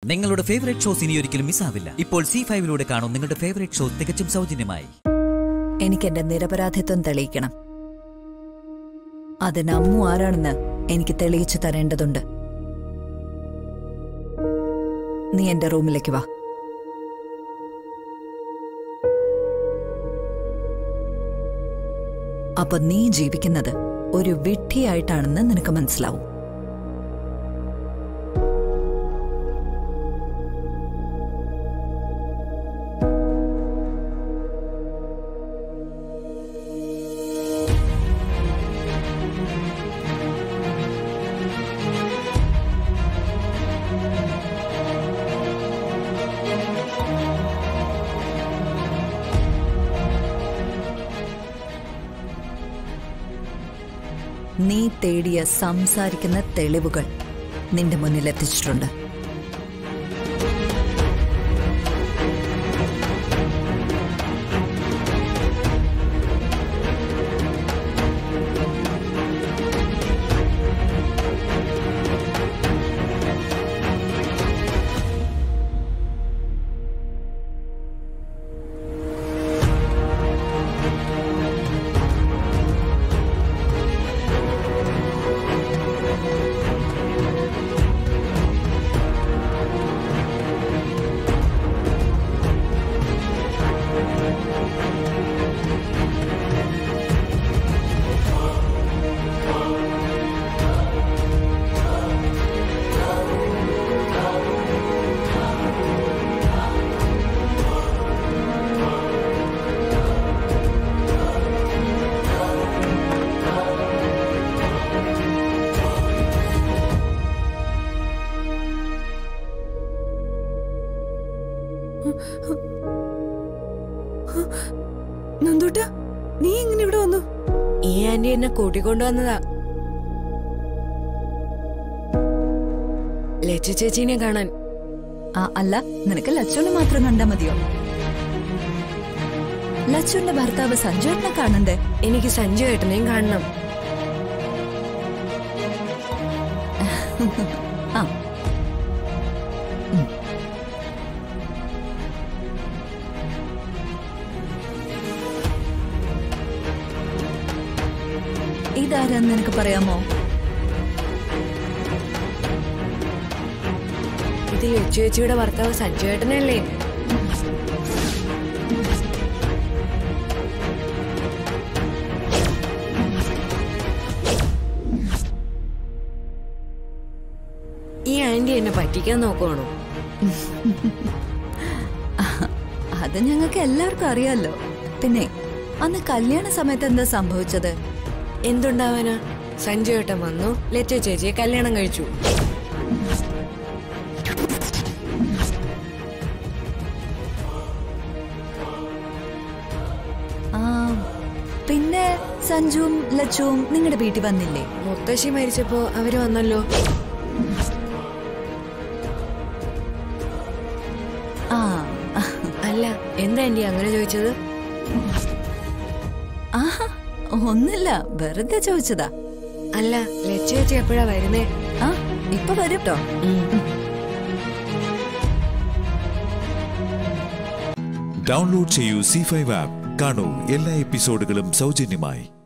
നിങ്ങളുടെ favourite shows ഇനി ഒരിക്കലും മിസ്സാവില്ല ഇപ്പോൾ സി ഫൈവിലൂടെ കാണും നിങ്ങളുടെ ഫേവറേറ്റ് ഷോ തികച്ചും സൗജന്യമായി എനിക്ക് എന്റെ നിരപരാധിത്വം തെളിയിക്കണം അതിന് അമ്മു ആരാണെന്ന് എനിക്ക് തെളിയിച്ചു തരേണ്ടതുണ്ട് നീ എന്റെ റൂമിലേക്ക് വാ അപ്പൊ നീ ജീവിക്കുന്നത് ഒരു വിഡ്ഢിയായിട്ടാണെന്ന് നിനക്ക് മനസ്സിലാവും നീ തേടിയ സംസാരിക്കുന്ന തെളിവുകൾ നിന്റെ മുന്നിൽ എത്തിച്ചിട്ടുണ്ട് നന്ദൂട്ട നീ എങ്ങനെ ഇവിടെ വന്നു ഈ ആന്റി എന്നെ കൂട്ടിക്കൊണ്ടുവന്നതാ ലച്ചു ചേച്ചീനെ കാണാൻ ആ അല്ല നിനക്ക് ലച്ചുവിനെ മാത്രം കണ്ടാ മതിയോ ലച്ചുവിന്റെ ഭർത്താവ് സഞ്ജുവിനെ കാണണ്ടേ എനിക്ക് സഞ്ജു ഏട്ടനെയും കാണണം ആ ഇതാരാന്ന് നിനക്ക് പറയാമോ ഇത് ലച്ചു ചേച്ചിയുടെ ഭർത്താവ് സഞ്ജു ഏട്ടനല്ലേ ഈ ആന്റി എന്നെ പറ്റിക്കാൻ നോക്കുവാണോ അത് ഞങ്ങൾക്ക് എല്ലാവർക്കും അറിയാലോ പിന്നെ അന്ന് കല്യാണ സമയത്ത് എന്താ സംഭവിച്ചത് എന്തുണ്ടാവാനാ സഞ്ജു ഏട്ടൻ വന്നു ലച്ചു ചേച്ചിയെ കല്യാണം കഴിച്ചു ആ പിന്നെ സഞ്ജുവും ലച്ചുവും നിങ്ങളുടെ വീട്ടിൽ വന്നില്ലേ മുത്തശ്ശി മരിച്ചപ്പോ അവര് വന്നല്ലോ ആ അല്ല എന്താ ആന്റി അങ്ങനെ ചോദിച്ചത് ആഹാ ഒന്നില്ല വെറുതെ ചോദിച്ചതാ അല്ല ലച്ചു ചേച്ചി എപ്പോഴാ വരുന്നേ ആ ഇപ്പൊ വരും കേട്ടോ ഡൗൺലോഡ് ചെയ്യൂ സി ഫൈവ് ആപ്പ് കാണൂ എല്ലാ എപ്പിസോഡുകളും സൗജന്യമായി